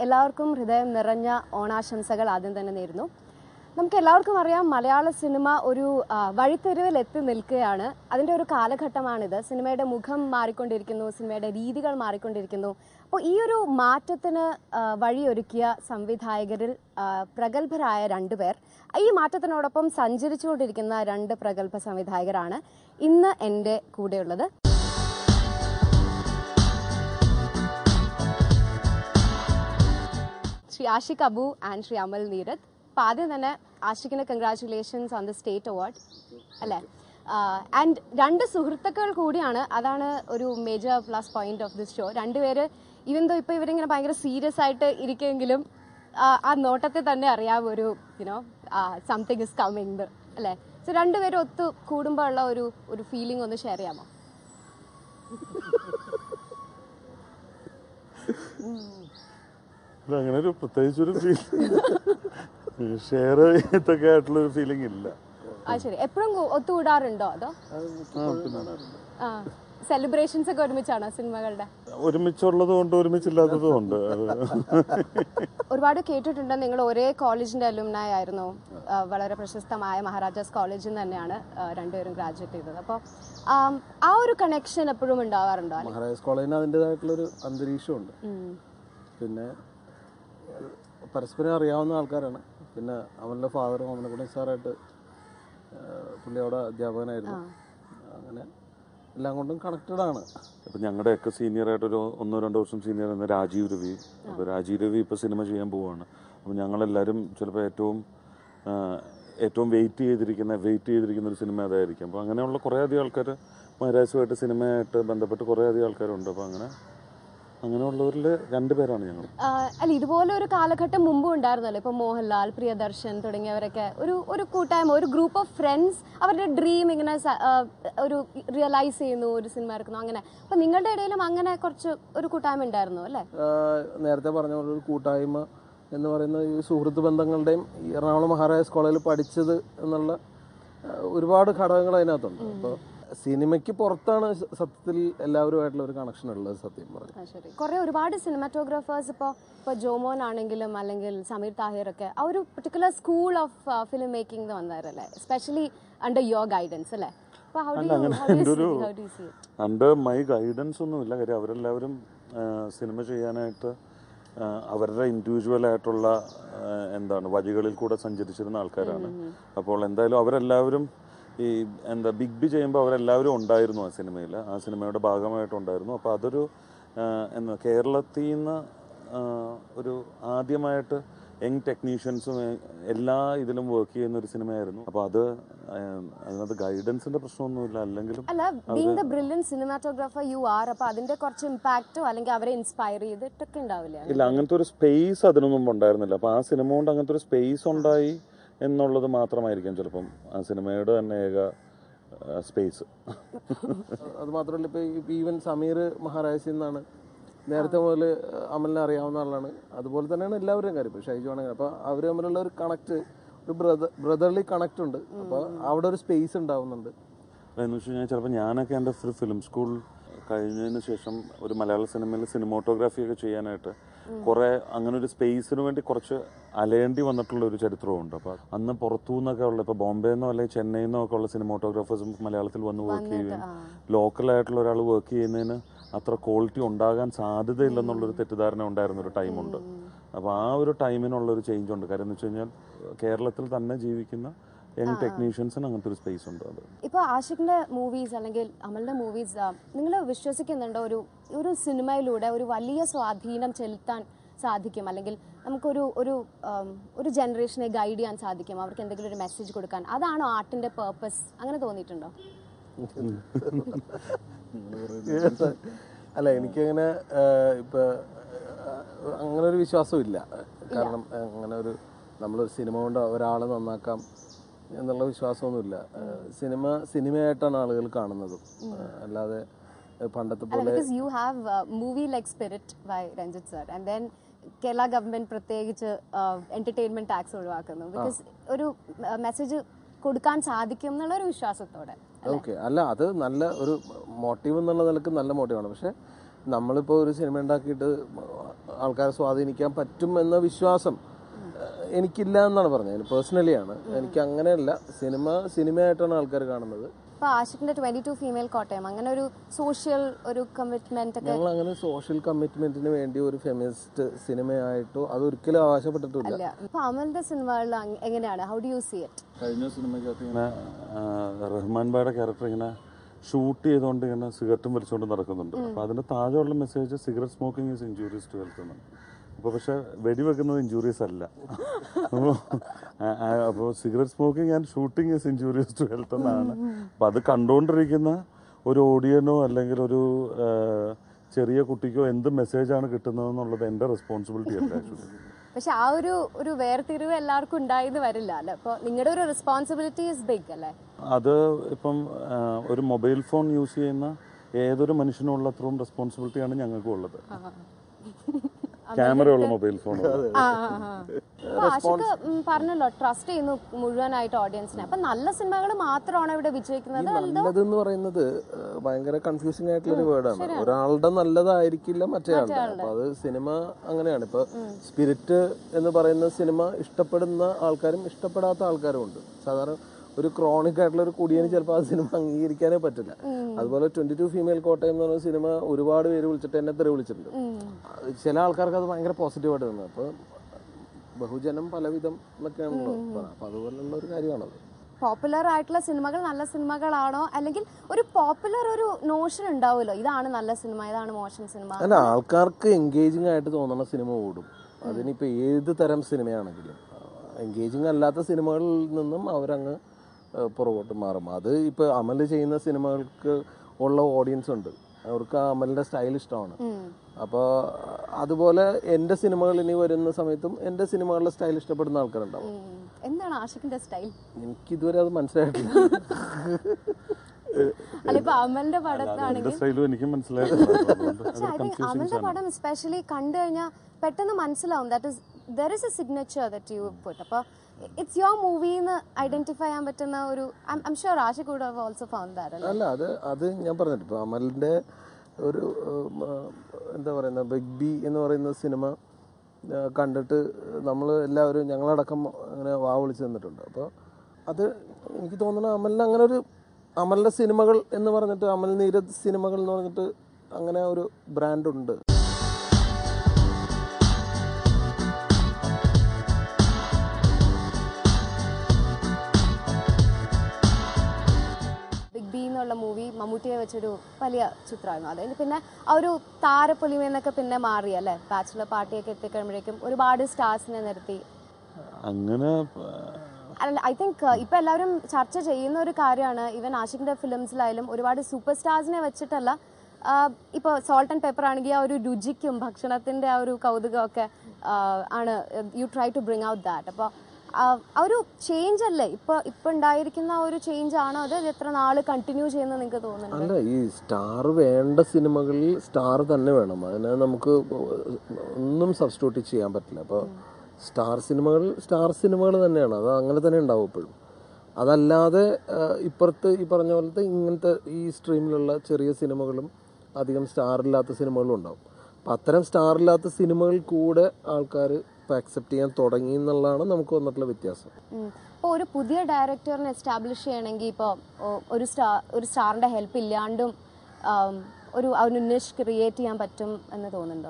എല്ലാവർക്കും ഹൃദയം നിറഞ്ഞ ഓണാശംസകൾ ആദ്യം തന്നെ നേരുന്നു നമുക്ക് എല്ലാവർക്കും അറിയാം മലയാള സിനിമ ഒരു ആ, വഴിത്തിരിവിൽ എത്തി നിൽക്കുകയാണ് അതിൻ്റെ ഒരു കാലഘട്ടമാണിത് സിനിമയുടെ മുഖം മാറിക്കൊണ്ടിരിക്കുന്നു സിനിമയുടെ രീതികൾ മാറിക്കൊണ്ടിരിക്കുന്നു അപ്പോൾ ഈ ഒരു മാറ്റത്തിന് ആ, വഴിയൊരുക്കിയ സംവിധായകരിൽ ആ, പ്രഗത്ഭരായ രണ്ടുപേർ ഈ മാറ്റത്തിനോടൊപ്പം സഞ്ചരിച്ചുകൊണ്ടിരിക്കുന്ന രണ്ട് പ്രഗത്ഭ സംവിധായകരാണ് ഇന്ന് എൻ്റെ കൂടെയുള്ളത് ശ്രീ ആഷിഖ് അബു ആൻഡ് ശ്രീ അമൽ നീരത് അപ്പൊ ആദ്യം തന്നെ ആഷിഖിന് congratulations on the state award അല്ലേ ആൻഡ് രണ്ട് സുഹൃത്തുക്കൾ കൂടിയാണ് അതാണ് ഒരു major plus point of this show രണ്ടുപേര് ഈവൻ ദോ ഇപ്പൊ ഇവരിങ്ങനെ ഭയങ്കര സീരിയസ് ആയിട്ട് ഇരിക്കുമെങ്കിലും ആ, ആ നോട്ടത്തിൽ തന്നെ അറിയാം ഒരു യുനോ സംതിങ് ഇസ് കമ്മിങ് അല്ലേ സോ രണ്ടുപേരും ഒത്തു കൂടുമ്പോൾ ഉള്ള ഒരു ഒരു ഫീലിംഗ് ഒന്ന് ഷെയർ ചെയ്യാമോ ഇത് അങ്ങനെ ഒരു പ്രത്യേകിച്ച് ഒരു ഫീൽ ഷെയർ ചെയ്യത്തൊക്കെ ആയിട്ടുള്ള ഒരു ഫീലിംഗ് ഇല്ല ആ ശരി എപ്പോഴും ഒത്തുകൂടാറുണ്ടോ അതോ ആ, പിന്നെ ആ സെലിബ്രേഷൻസ് ഒക്കെ ഒരുമിച്ചാണോ സിനിമകളുടെ ഒരുമിച്ചുള്ളത് കൊണ്ട് ഒരുമിച്ചില്ലാത്തതും ഉണ്ട് അത് ഒരുപാട് കേട്ടിട്ടുണ്ട് നിങ്ങൾ ഒരേ കോളേജിന്റെ അലുമിനായി ആയിരുന്നു ആ, വളരെ പ്രശസ്തമായ മഹാരാജാസ് കോളേജിൽ നിന്ന് തന്നെയാണ് ആ, രണ്ടുപേരും ഗ്രാജുവേറ്റ് ചെയ്തത് അപ്പോൾ ആ ഒരു കണക്ഷൻ എപ്പോഴും ഉണ്ടാവാറുണ്ടോ അല്ലെ മഹാരാജാസ് കോളേജിന് അതിൻ്റെതായിട്ടുള്ളൊരു അന്തരീക്ഷമുണ്ട് ഉം. പിന്നെ ഏഹ്, പരസ്പരം അറിയാവുന്ന ആൾക്കാരാണ് പിന്നെ അവൻ്റെ ഫാദറും അവനെ കൂടെ സാറായിട്ട് ഏഹ്, പുള്ളി അവിടെ അധ്യാപകനായിരുന്നു അങ്ങനെ എല്ലാം കൊണ്ടും കണക്റ്റഡ് ആണ് ഇപ്പൊ ഞങ്ങളുടെയൊക്കെ സീനിയർ ആയിട്ട് ഒരു ഒന്നോ രണ്ടോ വർഷം സീനിയർ എന്ന രാജീവ് രവി അപ്പൊ രാജീവ് രവി ഇപ്പൊ സിനിമ ചെയ്യാൻ പോവാണ് അപ്പൊ ഞങ്ങളെല്ലാരും ചിലപ്പോൾ ഏറ്റവും ആ, ഏറ്റവും വെയിറ്റ് ചെയ്തിരിക്കുന്ന വെയിറ്റ് ചെയ്തിരിക്കുന്ന ഒരു സിനിമ അതായിരിക്കും അപ്പൊ അങ്ങനെയുള്ള കുറേ അധികം ആൾക്കാർ മഹാരാജുമായിട്ട് സിനിമയായിട്ട് ബന്ധപ്പെട്ട് കുറേ അധികം ആൾക്കാരുണ്ട് അപ്പൊ അങ്ങനെ അങ്ങനെയുള്ളവരിൽ രണ്ടുപേരാണ് ഞങ്ങൾ ആ, അല്ല ഇതുപോലെ ഒരു കാലഘട്ടം മുമ്പും ഉണ്ടായിരുന്നല്ലോ ഇപ്പൊ മോഹൻലാൽ പ്രിയദർശൻ തുടങ്ങിയവരൊക്കെ ഒരു ഒരു കൂട്ടായ്മ ഒരു ഗ്രൂപ്പ് ഓഫ് ഫ്രണ്ട്സ് അവരുടെ ഡ്രീം ഇങ്ങനെ സ- ആ, ഒരു റിയലൈസ് ചെയ്യുന്നു ഒരു സിനിമ എടുക്കുന്നു അങ്ങനെ അപ്പൊ നിങ്ങളുടെ ഇടയിലും അങ്ങനെ കുറച്ച് ഒരു കൂട്ടായ്മ ഉണ്ടായിരുന്നു അല്ലേ ഏഹ്, നേരത്തെ പറഞ്ഞ പോലെ ഒരു കൂട്ടായ്മ എന്ന് പറയുന്ന ഈ സുഹൃത്ത് ബന്ധങ്ങളുടെയും ഈ എറണാകുളം മഹാരാജാസ് കോളേജിൽ പഠിച്ചത് എന്നുള്ള ഏഹ്, ഒരുപാട് ഘടകങ്ങൾ അതിനകത്തുണ്ട് അപ്പോൾ സിനിമയ്ക്ക് പുറത്താണ് സ- സത്യത്തിൽ എല്ലാവരുമായിട്ടുള്ള ഒരു കണക്ഷൻ ഉള്ളത് സത്യം പറഞ്ഞു ആ, ശരി കുറെ ഒരുപാട് സിനിമാറ്റോഗ്രാഫേഴ്സ് ഇപ്പോൾ ഇപ്പോൾ ജോമോൻ ആണെങ്കിലും അല്ലെങ്കിൽ സമീർ താഹിർ ഒക്കെ ആ ഒരു particular school of film making വന്നായിരുന്നല്ലേ എസ്പെഷ്യലി അണ്ടർ യുവർ ഗൈഡൻസ് അല്ലേ അപ്പോൾ ഹൗ ഡു അങ്ങനെ ഹൗ ഡു എൻ്റെ ഒരു how do see it under my guidance ഒന്നുമില്ല കാര്യം അവരെല്ലാവരും ആ, സിനിമ ചെയ്യാനായിട്ട് ആ, അവരുടെ ഇൻഡിവിജ്വൽ ആയിട്ടുള്ള ആ, എന്താണ് വഴികളിൽ കൂടെ സഞ്ചരിച്ചിരുന്ന ആൾക്കാരാണ് അപ്പോൾ എന്തായാലും അവരെല്ലാവരും ഈ എന്താ ബിഗ് ബി ചെയ്യുമ്പോൾ അവരെല്ലാവരും ഉണ്ടായിരുന്നു ആ സിനിമയിൽ ആ സിനിമയുടെ ഭാഗമായിട്ടുണ്ടായിരുന്നു അപ്പോൾ അതൊരു ആ, എന്താ കേരളത്തിൽ നിന്ന് ആ, ഒരു ആദ്യമായിട്ട് യങ് ടെക്നീഷ്യൻസും എല്ലാ ഇതിലും വർക്ക് ചെയ്യുന്ന ഒരു സിനിമയായിരുന്നു അപ്പോൾ അത് ആ, അതിനകത്ത് ഗൈഡൻസിന്റെ പ്രശ്നമൊന്നുമില്ല അല്ലെങ്കിലും അല്ല being the brilliant cinematographer you are അപ്പോൾ അതിന്റെ കുറച്ച് ഇമ്പാക്റ്റോ അല്ലെങ്കിൽ അവരെ ഇൻസ്പയർ ചെയ്തിട്ടൊക്കെ ഉണ്ടാവില്ലേ ഇല്ല അങ്ങനത്തെ ഒരു സ്പേസ് അതിനു മുമ്പ് ഉണ്ടായിരുന്നില്ല അപ്പൊ ആ സിനിമ കൊണ്ട് അങ്ങനത്തെ ഒരു സ്പേസ് ഉണ്ടായി എന്നുള്ളത് മാത്രമായിരിക്കും ചിലപ്പം ആ സിനിമയുടെ തന്നെ ഏക സ്പേസ് അത് മാത്രമല്ല ഇപ്പോൾ ഈവൻ സമീർ മഹാരാജസിൽ നിന്നാണ് നേരത്തെ മുതൽ അമലിനെ അറിയാവുന്ന ആളാണ് അതുപോലെ തന്നെയാണ് എല്ലാവരുടെയും കാര്യം ഇപ്പോൾ ഷൈജു ആണെങ്കിൽ അപ്പോൾ അവർ തമ്മിലുള്ള ഒരു കണക്ട് ഒരു ബ്രദർ ബ്രദർലി കണക്ട് ഉണ്ട് അപ്പോൾ അവിടെ ഒരു സ്പേസ് ഉണ്ടാവുന്നുണ്ട് എന്ന് വെച്ച് കഴിഞ്ഞാൽ ചിലപ്പോൾ ഞാനൊക്കെ എൻ്റെ ഒരു ഫിലിം സ്കൂൾ കഴിഞ്ഞതിന് ശേഷം ഒരു മലയാള സിനിമയിൽ സിനിമോട്ടോഗ്രാഫി ഒക്കെ ചെയ്യാനായിട്ട് കുറെ അങ്ങനെ ഒരു സ്പേസിന് വേണ്ടി കുറച്ച് അലയേണ്ടി വന്നിട്ടുള്ള ഒരു ചരിത്രമുണ്ട് അപ്പോൾ അന്ന് പുറത്തു നിന്നൊക്കെ ഉള്ള ഇപ്പോൾ ബോംബെന്നോ അല്ലെങ്കിൽ ചെന്നൈയിൽ നിന്നോ ഒക്കെ ഉള്ള സിനിമോട്ടോഗ്രാഫേഴ്സും മലയാളത്തിൽ വന്ന് വർക്ക് ചെയ്യുകയും ലോക്കലായിട്ടുള്ള ഒരാൾ വർക്ക് ചെയ്യുന്നതിന് അത്ര ക്വാളിറ്റി ഉണ്ടാകാൻ സാധ്യതയില്ലെന്നുള്ളൊരു തെറ്റിദ്ധാരണ ഉണ്ടായിരുന്ന ഒരു ടൈമുണ്ട് അപ്പോൾ ആ ഒരു ടൈമിനുള്ള ഒരു ചേഞ്ച് ഉണ്ട് കാര്യം എന്ന് വെച്ച് കഴിഞ്ഞാൽ കേരളത്തിൽ തന്നെ ജീവിക്കുന്ന യങ് ടെക്നീഷ്യൻസിന് അങ്ങനത്തെ ഒരു സ്പേസ് ഉണ്ട് അത് ഇപ്പോൾ ആഷിഖിന്റെ മൂവീസ് അല്ലെങ്കിൽ അമലിന്റെ മൂവീസ് നിങ്ങൾ വിശ്വസിക്കുന്നുണ്ടോ ഒരു ഒരു സിനിമയിലൂടെ ഒരു വലിയ സ്വാധീനം ചെലുത്താൻ സാധിക്കും അല്ലെങ്കിൽ നമുക്കൊരു ഒരു ഉം, ഒരു ജനറേഷനെ ഗൈഡ് ചെയ്യാൻ സാധിക്കും അവർക്ക് എന്തെങ്കിലും ഒരു മെസ്സേജ് കൊടുക്കാൻ അതാണോ ആർട്ടിന്റെ പേർപ്പസ് അങ്ങനെ തോന്നിയിട്ടുണ്ടോ അല്ല എനിക്കങ്ങനെ ഇപ്പൊ ആഹ്, അങ്ങനെ ഒരു വിശ്വാസം ഇല്ല കാരണം അങ്ങനെ ഒരു നമ്മളൊരു സിനിമ കൊണ്ട് ഒരാളെ നന്നാക്കാം എന്നുള്ള വിശ്വാസമൊന്നുമില്ല ആഹ്, സിനിമ സിനിമയായിട്ടാണ് ആളുകൾ കാണുന്നത് ആഹ്, അല്ലാതെ ആഹ്, പണ്ടത്തെ അല്ല പോലെ because you have movie like Spirit by Ranjith sir and then Kerala government പ്രത്യേകിച്ച് എന്റർടൈൻമെന്റ് ടാക്സ് ഒഴിവാക്കുന്നു ബിക്കോസ് ഒരു മെസ്സേജ് കൊടുക്കാൻ സാധിക്കും എന്നുള്ള ഒരു വിശ്വാസത്തോടെ ഓക്കെ അല്ല അത് നല്ല ഒരു മോട്ടീവ് എന്നുള്ള നിലക്ക് നല്ല മോട്ടീവാണ് പക്ഷെ നമ്മളിപ്പോൾ ഒരു സിനിമ ഉണ്ടാക്കിയിട്ട് ആൾക്കാരെ സ്വാധീനിക്കാൻ പറ്റും എന്ന വിശ്വാസം ഏഹ്, എനിക്കില്ല എന്നാണ് പറഞ്ഞത് പേഴ്സണലി ആണ് എനിക്ക് അങ്ങനെയല്ല സിനിമ സിനിമയായിട്ടാണ് ആൾക്കാർ കാണുന്നത് ഇപ്പൊ ആഷിഖിന്റെ ട്വന്റി ടു ഫീമെയിൽ കോട്ടയം അങ്ങനെ ഒരു സോഷ്യൽ ഒരു കമ്മിറ്റ്മെന്റ് ഒക്കെ ഞങ്ങൾ അങ്ങനെ സോഷ്യൽ കമ്മിറ്റ്മെന്റിന് വേണ്ടി ഒരു ഫെമിനിസ്റ്റ് സിനിമയായിട്ടോ അത് ഒരിക്കലും അവകാശപ്പെട്ടിട്ടില്ല അല്ല ഇപ്പൊ അമലിന്റെ സിനിമകളിൽ അങ് എങ്ങനെയാണ് how do you see it കഴിഞ്ഞ സിനിമയ്ക്കകത്ത് ഇങ്ങനെ ആ, റഹ്മാൻ ബായുടെ ക്യാരക്ടർ ഇങ്ങനെ ഷൂട്ട് ചെയ്തുകൊണ്ട് ഇങ്ങനെ സിഗരറ്റും വലിച്ചുകൊണ്ട് നടക്കുന്നുണ്ട് അപ്പൊ അതിന്റെ താഴെയുള്ള message cigarette smoking is injurious to health എന്നാണ് അപ്പൊ പക്ഷെ വെടിവെക്കുന്നത് ഇഞ്ചൂറിയസ് അല്ല അപ്പോൾ അപ്പോൾ cigarette smoking and shooting is injurious to health എന്നാണ് അപ്പൊ അത് കണ്ടുകൊണ്ടിരിക്കുന്ന ഒരു ഓഡിയനോ അല്ലെങ്കിൽ ഒരു ആ, ചെറിയ കുട്ടിക്കോ എന്ത് മെസ്സേജാണ് കിട്ടുന്നതെന്നുള്ളത് എൻ്റെ റെസ്പോൺസിബിലിറ്റി അല്ല ആക്ച്വലി പക്ഷെ ആ ഒരു ഒരു വേർതിരിവ് എല്ലാവർക്കും ഉണ്ടായിന്ന് വരില്ല അല്ലെ അപ്പൊ നിങ്ങളുടെ ഒരു റെസ്പോൺസിബിലിറ്റി ഇസ് ബിഗ് അല്ലേ അത് ഇപ്പം ആ, ഒരു മൊബൈൽ ഫോൺ യൂസ് ചെയ്യുന്ന ഏതൊരു മനുഷ്യനും ഉള്ള അത്രയും റെസ്പോൺസിബിലിറ്റിയാണ് ഞങ്ങൾക്കും ഉള്ളത് ക്യാമറയുള്ള മൊബൈൽ ഫോൺ ആ, ആ, ആ. അപ്പൊ ആഷിഖ് ഉം, പറഞ്ഞല്ലോ ട്രസ്റ്റ് ചെയ്യുന്നു മുഴുവനായിട്ട് ഓഡിയൻസിനെ അപ്പൊ നല്ല സിനിമകൾ മാത്രമാണ് ഇവിടെ വിജയിക്കുന്നത് നല്ലത് എന്ന് പറയുന്നത് ഏഹ്, ഭയങ്കര കൺഫ്യൂസിംഗ് ആയിട്ടുള്ള ഒരു വേർഡാണ് ഒരാളുടെ നല്ലതായിരിക്കില്ല മറ്റേ ആളുടെ അപ്പൊ അത് സിനിമ അങ്ങനെയാണ് ഇപ്പൊ സ്പിരിറ്റ് എന്ന് പറയുന്ന സിനിമ ഇഷ്ടപ്പെടുന്ന ആൾക്കാരും ഇഷ്ടപ്പെടാത്ത ആൾക്കാരും ഉണ്ട് സാധാരണ ഒരു ക്രോണിക് ആയിട്ടുള്ള ഒരു കുടിയന് ചിലപ്പോൾ ആ സിനിമ അംഗീകരിക്കാനേ പറ്റില്ല അതുപോലെ ട്വന്റി ടു ഫീമെയിൽ കോട്ടയം എന്ന് പറയുന്ന സിനിമ ഒരുപാട് പേര് വിളിച്ചിട്ട് എന്നെ തെറി വിളിച്ചിട്ടുണ്ട് അത് ചില ആൾക്കാർക്ക് അത് ഭയങ്കര പോസിറ്റീവായിട്ട് തന്നെ അപ്പൊ ബഹുജനം പലവിധം എന്നൊക്കെയാണല്ലോ പറയുക അപ്പൊ അതുപോലുള്ള ഒരു കാര്യമാണത് പോപ്പുലർ ആയിട്ടുള്ള സിനിമകൾ നല്ല സിനിമകളാണോ അല്ലെങ്കിൽ ഒരു പോപ്പുലർ ഒരു നോഷൻ ഉണ്ടാവുമല്ലോ ഇതാണ് നല്ല സിനിമ ഇതാണ് മോശം സിനിമ അല്ല ആൾക്കാർക്ക് എൻഗേജിങ് ആയിട്ട് തോന്നുന്ന സിനിമ ഓടും അതിനിപ്പോൾ ഏത് തരം സിനിമയാണെങ്കിലും എൻഗേജിങ് അല്ലാത്ത സിനിമകളിൽ നിന്നും അവരങ്ങ് ഏഹ്, പുറകോട്ട് മാറും അത് ഇപ്പോൾ അമൽ ചെയ്യുന്ന സിനിമകൾക്ക് ഉള്ള ഓഡിയൻസ് ഉണ്ട് അവർക്ക് ആ അമലിൻ്റെ സ്റ്റൈൽ ഇഷ്ടമാണ് അപ്പോൾ അതുപോലെ എൻ്റെ സിനിമകൾ ഇനി വരുന്ന സമയത്തും എൻ്റെ സിനിമകളുടെ സ്റ്റൈൽ ഇഷ്ടപ്പെടുന്ന ആൾക്കാരുണ്ടാവും ഉം. എന്താണ് ആഷിഖിന്റെ സ്റ്റൈൽ എനിക്കിതുവരെ അത് മനസ്സിലായിട്ടില്ല അല്ല ഇപ്പൊ അമലിന്റെ പടത്താണെങ്കിൽ എന്റെ സ്റ്റൈലും എനിക്കും മനസ്സിലായിട്ടില്ല അതുകൊണ്ട് പക്ഷെ ഐ തിങ്ക് അമലിന്റെ പടം എസ്പെഷ്യലി കണ്ടു കഴിഞ്ഞാൽ പെട്ടെന്ന് മനസ്സിലാവും that is there is a signature that you put അപ്പോൾ ഇറ്റ്സ് യുവർ മൂവി എന്ന് ഐഡന്റിഫൈ ചെയ്യാൻ പറ്റുന്ന ഒരു I'm sure Aashiq would have also found that അല്ല അത് അത് ഞാൻ പറഞ്ഞിട്ട് ഇപ്പോൾ അമലിൻ്റെ ഒരു ഉം, ആ, എന്താ പറയുന്ന ബിഗ് ബി എന്ന് പറയുന്ന സിനിമ ആ, കണ്ടിട്ട് നമ്മൾ എല്ലാവരും ഞങ്ങളടക്കം അങ്ങനെ വാ വിളിച്ച് നിന്നിട്ടുണ്ട് അപ്പോൾ അത് എനിക്ക് തോന്നുന്നു അമലിന് അങ്ങനെ ഒരു അമലിൻ്റെ സിനിമകൾ എന്ന് പറഞ്ഞിട്ട് അമൽ നീരദ് സിനിമകൾ എന്ന് പറഞ്ഞിട്ട് അങ്ങനെ ഒരു ബ്രാൻഡുണ്ട് ബിഗ് ബി എന്നുള്ള മൂവി മമ്മൂട്ടിയെ വെച്ചൊരു വലിയ ചിത്രമായിരുന്നു അത് കഴിഞ്ഞ് പിന്നെ ആ ഒരു താരപ്പൊലിമെന്നൊക്കെ പിന്നെ മാറി അല്ലേ ബാച്ചിലർ പാർട്ടിയൊക്കെ എത്തിക്കഴിയുമ്പോഴേക്കും ഒരുപാട് സ്റ്റാർസിനെ നിർത്തി അങ്ങനെ അല്ല ഐ തിങ്ക് ഇപ്പൊ എല്ലാവരും ചർച്ച ചെയ്യുന്ന ഒരു കാര്യമാണ് ഈവൻ ആഷിഖിന്റെ ഫിലിംസിലായാലും ഒരുപാട് സൂപ്പർ സ്റ്റാർസിനെ വെച്ചിട്ടല്ല ആഹ് ഇപ്പൊ സോൾട്ട് ആൻഡ് പെപ്പർ ആണെങ്കിൽ ആ ഒരു രുചിക്കും ഭക്ഷണത്തിന്റെ ആ ഒരു കൗതുകമൊക്കെ ആഹ് ആണ് you try to bring out that അപ്പോൾ ആ ഒരു ചേഞ്ച് അല്ലേ ഇപ്പൊ ഇപ്പൊ ഉണ്ടായിരിക്കുന്ന ആ ഒരു ചേഞ്ച് ആണോ അത് എത്ര നാള് കണ്ടിന്യൂ ചെയ്യുന്നത് നിങ്ങൾക്ക് തോന്നുന്നു അല്ല ഈ സ്റ്റാർ വേണ്ട സിനിമകളിൽ സ്റ്റാർ തന്നെ വേണം അതിനെ നമുക്ക് ഒന്നും സബ്സ്റ്റിറ്റ്യൂട്ട് ചെയ്യാൻ പറ്റില്ല അപ്പോൾ സ്റ്റാർ സിനിമകൾ സ്റ്റാർ സിനിമകൾ തന്നെയാണ് അത് അങ്ങനെ തന്നെ ഉണ്ടാവും എപ്പോഴും അതല്ലാതെ ആ, ഇപ്പുറത്ത് ഈ പറഞ്ഞ പോലത്തെ ഇങ്ങനത്തെ ഈ സ്ട്രീമിലുള്ള ചെറിയ സിനിമകളും അധികം സ്റ്റാർ ഇല്ലാത്ത സിനിമകളും ഉണ്ടാവും അപ്പം അത്തരം സ്റ്റാർ ഇല്ലാത്ത സിനിമകൾ കൂടെ ആൾക്കാർ ഇപ്പോൾ അക്സെപ്റ്റ് ചെയ്യാൻ തുടങ്ങി എന്നുള്ളതാണ് നമുക്ക് വന്നിട്ടുള്ള വ്യത്യാസം ഇപ്പോൾ ഒരു പുതിയ ഡയറക്ടറിനെ എസ്റ്റാബ്ലിഷ് ചെയ്യണമെങ്കിൽ ഇപ്പോൾ ഒരു സ്റ്റാർ ഒരു സ്റ്റാറിന്റെ ഹെൽപ്പ് ഇല്ലാണ്ടും ആം, ഒരു ഒരു നിഷ് ക്രിയേറ്റ് ചെയ്യാൻ പറ്റും എന്ന് തോന്നുന്നുണ്ടോ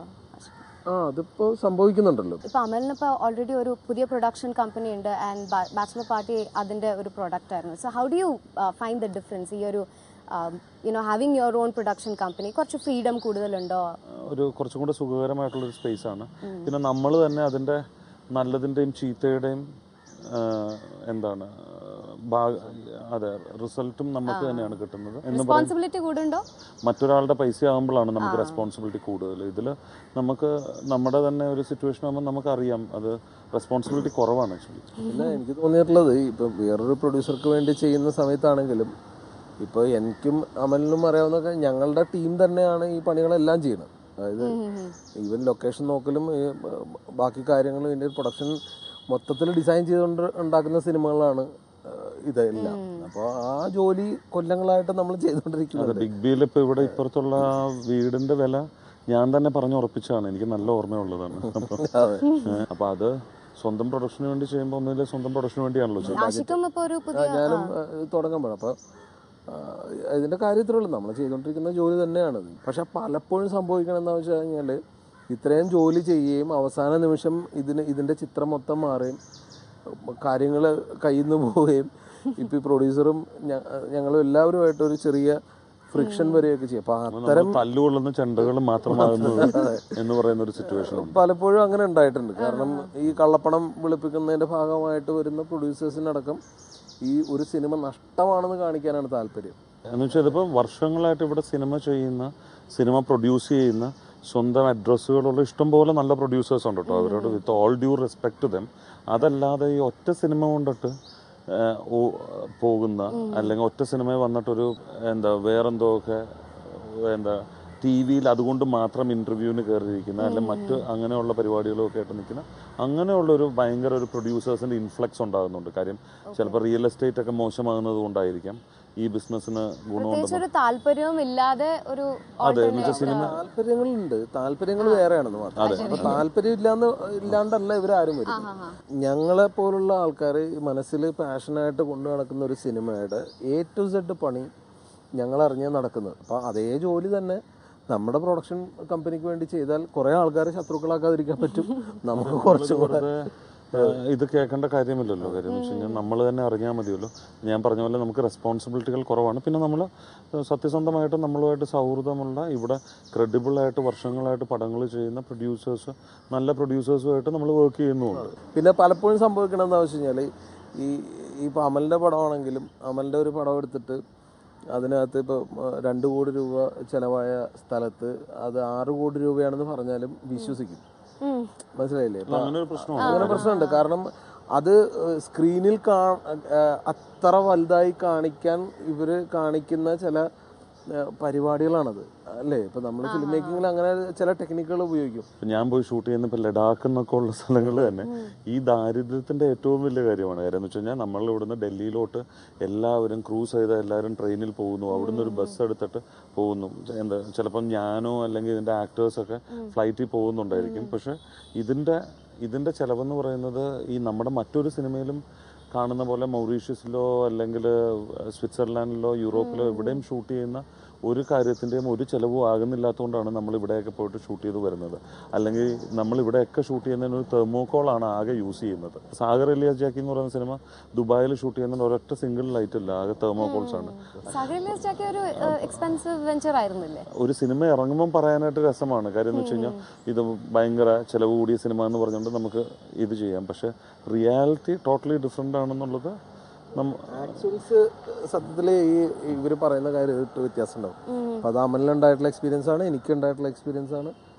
ആ അതിപ്പോൾ സംഭവിക്കുന്നുണ്ടല്ലോ ഇപ്പൊ അമലിന് ഇപ്പോൾ ഓൾറെഡി ഒരു പുതിയ പ്രൊഡക്ഷൻ കമ്പനി ഉണ്ട് ആൻഡ് ബാച്ചിലർ പാർട്ടി അതിന്റെ ഒരു പ്രൊഡക്റ്റ് ആയിരുന്നു so how do you find the difference ഈ ഒരു you know having your own production company കുറച്ച് ഫ്രീഡം കൂടുതലുണ്ടോ ഒരു കുറച്ചും കൂടെ സുഖകരമായിട്ടുള്ള ഒരു സ്പേസ് ആണ് പിന്നെ നമ്മൾ തന്നെ അതിന്റെ നല്ലതിന്റെയും ചീത്തയുടെയും ആ, എന്താണ് ഭാഗ- അതെ റിസൾട്ടും നമുക്ക് തന്നെയാണ് കിട്ടുന്നത് എന്ന് പറയും റെസ്പോൺസിബിലിറ്റി കൂടുണ്ടോ മറ്റൊരാളുടെ പൈസ ആകുമ്പോഴാണ് നമുക്ക് റെസ്പോൺസിബിലിറ്റി കൂടുതൽ ഇതിൽ നമുക്ക് നമ്മുടെ തന്നെ ഒരു സിറ്റുവേഷൻ ആകുമ്പോൾ നമുക്കറിയാം അത് റെസ്പോൺസിബിലിറ്റി കുറവാണ് ആക്ച്വലി പിന്നെ എനിക്ക് തോന്നിയിട്ടുള്ളത് ഇപ്പം വേറൊരു പ്രൊഡ്യൂസർക്ക് വേണ്ടി ചെയ്യുന്ന സമയത്താണെങ്കിലും ഇപ്പോൾ എനിക്കും അമലിനും അറിയാവുന്ന ഞങ്ങളുടെ ടീം തന്നെയാണ് ഈ പണികളെല്ലാം ചെയ്യുന്നത് അതായത് ഈവൻ ലൊക്കേഷൻ നോക്കലും ഈ, ബ- ബാക്കി കാര്യങ്ങളും ഇതിൻ്റെ പ്രൊഡക്ഷൻ മൊത്തത്തിൽ ഡിസൈൻ ചെയ്തുകൊണ്ട് ഉണ്ടാക്കുന്ന സിനിമകളാണ് ഏഹ്, ഇതെല്ലാം അപ്പോൾ ആ ജോലി കൊല്ലങ്ങളായിട്ട് നമ്മൾ അത് ചെയ്തുകൊണ്ടിരിക്കുന്നത് ബിഗ് ബിയിൽ ഇപ്പൊ ഇവിടെ ഇപ്പുറത്തുള്ള ആ വീടിന്റെ വില ഞാൻ തന്നെ പറഞ്ഞുറപ്പിച്ചതാണ് എനിക്ക് നല്ല ഓർമ്മയുള്ളതാണ് അപ്പോൾ അതെ അപ്പോൾ അത് സ്വന്തം പ്രൊഡക്ഷന് വേണ്ടി ചെയ്യുമ്പോൾ ഒന്നുമില്ല സ്വന്തം പ്രൊഡക്ഷന് വേണ്ടിയാണല്ലോ ചെയ്യുന്നത് ആഷിക്കും ഇപ്പൊ ഒരു ആ, പുതിയ ഞാനും ആ, തുടങ്ങാൻ പോണം അപ്പോൾ ഇതിൻ്റെ കാര്യത്തിലുള്ളൂ നമ്മൾ ചെയ്തുകൊണ്ടിരിക്കുന്ന ജോലി തന്നെയാണത് പക്ഷെ പലപ്പോഴും സംഭവിക്കണം എന്താ വെച്ച് കഴിഞ്ഞാൽ ഇത്രയും ജോലി ചെയ്യുകയും അവസാന നിമിഷം ഇതിന് ഇതിൻ്റെ ചിത്രം മൊത്തം മാറുകയും കാര്യങ്ങൾ കയ്യിൽ നിന്ന് പോവുകയും ഇപ്പം ഈ പ്രൊഡ്യൂസറും ഞങ്ങളും എല്ലാവരുമായിട്ട് ഒരു ചെറിയ ഫ്രിക്ഷൻ വരികയൊക്കെ ചെയ്യും അപ്പോൾ അത്തരം നമ്മൾ തല്ലുകൊള്ളുന്ന ചെണ്ടകൾ മാത്രമാകുന്നത് എന്ന് പറയുന്ന ഒരു സിറ്റുവേഷൻ ഉണ്ട് പലപ്പോഴും അങ്ങനെ ഉണ്ടായിട്ടുണ്ട് കാരണം ഈ കള്ളപ്പണം വെളുപ്പിക്കുന്നതിന്റെ ഭാഗമായിട്ട് വരുന്ന പ്രൊഡ്യൂസേഴ്സിനടക്കം ഈ ഒരു സിനിമ നഷ്ടമാണെന്ന് കാണിക്കാനാണ് താല്പര്യം എന്ന് വെച്ചാൽ ഇതിപ്പോൾ വർഷങ്ങളായിട്ട് ഇവിടെ സിനിമ ചെയ്യുന്ന സിനിമ പ്രൊഡ്യൂസ് ചെയ്യുന്ന സ്വന്തം അഡ്രസ്സുകളുള്ള ഇഷ്ടംപോലെ നല്ല പ്രൊഡ്യൂസേഴ്സ് ഉണ്ട് കേട്ടോ അവരോട് with all due respect them അതല്ലാതെ ഈ ഒറ്റ സിനിമ കൊണ്ടിട്ട് ഏഹ്, ഓ- പോകുന്ന അല്ലെങ്കിൽ ഒറ്റ സിനിമ വന്നിട്ടൊരു എന്താ വേറെന്തോ ഒക്കെ എന്താ ടി വിയിൽ അതുകൊണ്ട് മാത്രം ഇന്റർവ്യൂവിന് കയറിയിരിക്കുന്ന അല്ലെങ്കിൽ മറ്റ് അങ്ങനെയുള്ള പരിപാടികളും ഒക്കെ ആയിട്ട് നിൽക്കുന്ന അങ്ങനെയുള്ള ഒരു ഭയങ്കര ഒരു പ്രൊഡ്യൂസേഴ്സിന്റെ ഇൻഫ്ലക്സ് ഉണ്ടാകുന്നുണ്ട് കാര്യം ചിലപ്പോൾ റിയൽ എസ്റ്റേറ്റ് ഒക്കെ മോശമാകുന്നത് കൊണ്ടായിരിക്കാം ഈ ബിസിനസ്സിന് ഗുണമുണ്ട് പ്രത്യേകിച്ച് ഒരു താല്പര്യവും ഇല്ലാതെ ഒരു അതെ എന്ന് വെച്ചാൽ സിനിമ താല്പര്യങ്ങളുണ്ട് താല്പര്യങ്ങൾ വേറെയാണെന്ന് മാത്രം അപ്പൊ താല്പര്യം ഇല്ലാന്ന് ഇല്ലാണ്ടല്ല ഇവരാരും വരും ഞങ്ങളെ പോലുള്ള ആൾക്കാർ മനസ്സിൽ പാഷനായിട്ട് കൊണ്ടു നടക്കുന്ന ഒരു സിനിമയുടെ എ ടു സെഡ് പണി ഞങ്ങൾ അറിഞ്ഞാൽ നടക്കുന്നത് അപ്പൊ അതേ ജോലി തന്നെ നമ്മുടെ പ്രൊഡക്ഷൻ കമ്പനിക്ക് വേണ്ടി ചെയ്താൽ കുറെ ആൾക്കാരെ ശത്രുക്കളാക്കാതിരിക്കാൻ പറ്റും നമുക്ക് കുറച്ചും കൂടെ ഏഹ് ഇത് കേൾക്കേണ്ട കാര്യമില്ലല്ലോ കാര്യം എന്ന് വെച്ച് കഴിഞ്ഞാൽ നമ്മൾ തന്നെ അറിഞ്ഞാൽ മതിയല്ലോ ഞാൻ പറഞ്ഞ പോലെ നമുക്ക് റെസ്പോൺസിബിലിറ്റികൾ കുറവാണ് പിന്നെ നമ്മൾ സത്യസന്ധമായിട്ട് നമ്മളുമായിട്ട് സൗഹൃദമുള്ള ഇവിടെ ക്രെഡിബിൾ ആയിട്ട് വർഷങ്ങളായിട്ട് പടങ്ങൾ ചെയ്യുന്ന പ്രൊഡ്യൂസേഴ്സ് നല്ല പ്രൊഡ്യൂസേഴ്സുമായിട്ട് നമ്മൾ വർക്ക് ചെയ്യുന്നുമുണ്ട് പിന്നെ പലപ്പോഴും സംഭവിക്കണം എന്താ വെച്ച് കഴിഞ്ഞാൽ ഈ ഇപ്പോൾ അമലിൻ്റെ പടമാണെങ്കിലും അമലിൻ്റെ ഒരു പടം എടുത്തിട്ട് അതിനകത്ത് ഇപ്പോൾ രണ്ട് കോടി രൂപ ചിലവായ സ്ഥലത്ത് അത് ആറ് കോടി രൂപയാണെന്ന് പറഞ്ഞാലും വിശ്വസിക്കും ഉം. മനസ്സിലായില്ലേ ഇപ്പൊ അങ്ങനെ ഒരു പ്രശ്നമുണ്ട് അങ്ങനെ പ്രശ്നമുണ്ട് കാരണം അത് ഏഹ്, സ്ക്രീനിൽ കാ ഏഹ്, അത്ര വലുതായി കാണിക്കാൻ ഇവര് കാണിക്കുന്ന ചില ഏഹ്, പരിപാടികളാണത് അല്ലേ ഇപ്പൊ നമ്മൾ ഫിലിം മേക്കിങ്ങിൽ അങ്ങനെ ചില ടെക്നിക്കുകൾ ഉപയോഗിക്കും ഇപ്പൊ ഞാൻ പോയി ഷൂട്ട് ചെയ്യുന്ന ഇപ്പൊ ലഡാക്ക് എന്നൊക്കെ ഉള്ള സ്ഥലങ്ങൾ തന്നെ ഈ ദാരിദ്ര്യത്തിന്റെ ഏറ്റവും വലിയ കാര്യമാണ് കാര്യം എന്ന് വെച്ച് കഴിഞ്ഞാൽ നമ്മൾ ഇവിടുന്ന് ഡൽഹിയിലോട്ട് എല്ലാവരും ക്രൂസ് ചെയ്ത എല്ലാവരും ട്രെയിനിൽ പോകുന്നു അവിടുന്ന് ഒരു ബസ് എടുത്തിട്ട് പോകുന്നു എന്താ ചിലപ്പം ഞാനോ അല്ലെങ്കിൽ ഇതിന്റെ ആക്ടേഴ്സ് ഒക്കെ ഫ്ലൈറ്റിൽ പോകുന്നുണ്ടായിരിക്കും പക്ഷെ ഇതിന്റെ ഇതിന്റെ ചെലവെന്ന് പറയുന്നത് ഈ നമ്മുടെ മറ്റൊരു സിനിമയിലും കാണുന്ന പോലെ മൗറീഷ്യസിലോ അല്ലെങ്കിൽ സ്വിറ്റ്സർലാൻഡിലോ യൂറോപ്പിലോ എവിടെയും ഷൂട്ട് ചെയ്യുന്ന ഒരു കാര്യത്തിന്റെയും ഒരു ചെലവും ആകുന്നില്ലാത്തതുകൊണ്ടാണ് നമ്മൾ ഇവിടെയൊക്കെ പോയിട്ട് ഷൂട്ട് ചെയ്ത് വരുന്നത് അല്ലെങ്കിൽ നമ്മൾ ഇവിടെയൊക്കെ ഷൂട്ട് ചെയ്യുന്നതിന് ഒരു തെർമോക്കോളാണ് ആകെ യൂസ് ചെയ്യുന്നത് സാഗർ എലിയാസ് ജാക്കി എന്ന് പറയുന്ന സിനിമ ദുബായിൽ ഷൂട്ട് ചെയ്യുന്ന ഒരൊറ്റ സിംഗിൾ ലൈറ്റ് ഇല്ല ആകെ തെർമോക്കോൾസ് ആണ് സഹലിയസ് ജാക്കി ഒരു എക്സ്പെൻസീവ് വെഞ്ചർ ആയിരുന്നില്ലേ ഒരു സിനിമ ഇറങ്ങുമ്പോൾ പറയാനായിട്ട് രസമാണ് കാര്യം എന്ന് വെച്ച് കഴിഞ്ഞാൽ ഇത് ഭയങ്കര ചെലവ് കൂടിയ സിനിമ എന്ന് പറഞ്ഞുകൊണ്ട് നമുക്ക് ഇത് ചെയ്യാം പക്ഷെ റിയാലിറ്റി ടോട്ടലി ഡിഫറെൻ്റ് ആണെന്നുള്ളത് നമ്മ ആക്ച്വൽസ് സത്യത്തിൽ ഈ ഇവർ പറയുന്ന കാര്യം ഇട്ട് വ്യത്യാസം ഉണ്ടാവും അപ്പൊ അത് അമലിനുണ്ടായിട്ടുള്ള എക്സ്പീരിയൻസ് ആണ് എനിക്ക് ഉണ്ടായിട്ടുള്ള എക്സ്പീരിയൻസ് ആണ്